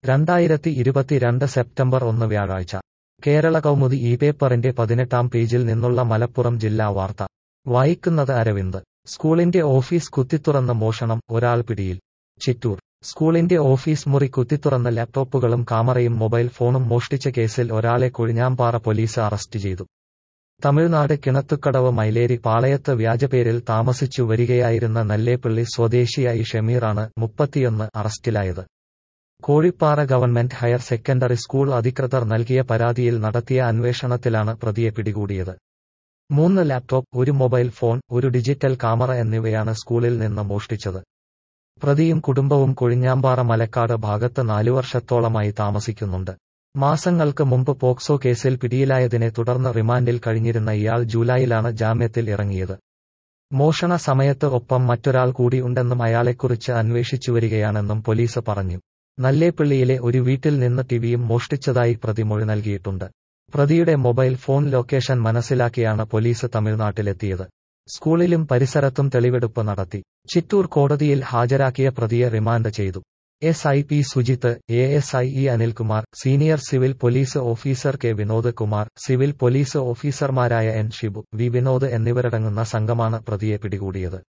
രണ്ടായിരത്തി ഇരുപത്തിരണ്ട് സെപ്റ്റംബർ ഒന്ന് വ്യാഴാഴ്ച കേരള കൗമുദി ഈ പേപ്പറിന്റെ പതിനെട്ടാം പേജിൽ നിന്നുള്ള മലപ്പുറം ജില്ലാ വാർത്ത വായിക്കുന്നത് അരവിന്ദ് സ്കൂളിന്റെ ഓഫീസ് കുത്തിത്തുറന്ന് മോഷണം ഒരാൾ പിടിയിൽ ചിറ്റൂർ സ്കൂളിന്റെ ഓഫീസ് മുറി കുത്തിത്തുറന്ന ലാപ്ടോപ്പുകളും കാമറയും മൊബൈൽ ഫോണും മോഷ്ടിച്ച കേസിൽ ഒരാളെ കൊഴിഞ്ഞാമ്പാറ പോലീസ് അറസ്റ്റ് ചെയ്തു തമിഴ്നാട് കിണത്തുക്കടവ് മൈലേരി പാളയത്ത് വ്യാജപേരിൽ താമസിച്ചു വരികയായിരുന്ന നല്ലേപ്പള്ളി സ്വദേശിയായി ഷമീറാണ് മുപ്പത്തിയൊന്ന് അറസ്റ്റിലായത് Kozhippara government higher secondary school അധികൃതർ നൽകിയ പരാതിയിൽ നടത്തിയ അന്വേഷണത്തിലാണ് പ്രതിയെ പിടികൂടിയത് മൂന്ന് ലാപ്ടോപ്പ് ഒരു മൊബൈൽ ഫോൺ ഒരു ഡിജിറ്റൽ കാമറ എന്നിവയാണ് സ്കൂളിൽ നിന്ന് മോഷ്ടിച്ചത് പ്രതിയും കുടുംബവും കൊഴിഞ്ഞാമ്പാറ മലക്കാട് ഭാഗത്ത് നാലു വർഷത്തോളമായി താമസിക്കുന്നുണ്ട് മാസങ്ങൾക്ക് മുമ്പ് പോക്സോ കേസിൽ പിടിയിലായതിനെ തുടർന്ന് റിമാൻഡിൽ കഴിഞ്ഞിരുന്ന ഇയാൾ ജൂലൈയിലാണ് ജാമ്യത്തിൽ ഇറങ്ങിയത് മോഷണ സമയത്ത് ഒപ്പം മറ്റൊരാൾ കൂടി ഉണ്ടെന്നും അയാളെക്കുറിച്ച് അന്വേഷിച്ചുവരികയാണെന്നും പോലീസ് പറഞ്ഞു നല്ലേപ്പള്ളിയിലെ ഒരു വീട്ടിൽ നിന്ന് ടിവിയും മോഷ്ടിച്ചതായി പ്രതി മൊഴി നൽകിയിട്ടുണ്ട് പ്രതിയുടെ മൊബൈൽ ഫോൺ ലൊക്കേഷൻ മനസ്സിലാക്കിയാണ് പോലീസ് തമിഴ്നാട്ടിലെത്തിയത് സ്കൂളിലും പരിസരത്തും തെളിവെടുപ്പ് നടത്തി ചിറ്റൂർ കോടതിയിൽ ഹാജരാക്കിയ പ്രതിയെ റിമാൻഡ് ചെയ്തു S I P Sujith A S I E Anilkumar senior civil police officer K Vinod Kumar civil police ഓഫീസർമാരായ എൻ ഷിബു വി വിനോദ് എന്നിവരടങ്ങുന്ന സംഘമാണ് പ്രതിയെ പിടികൂടിയത്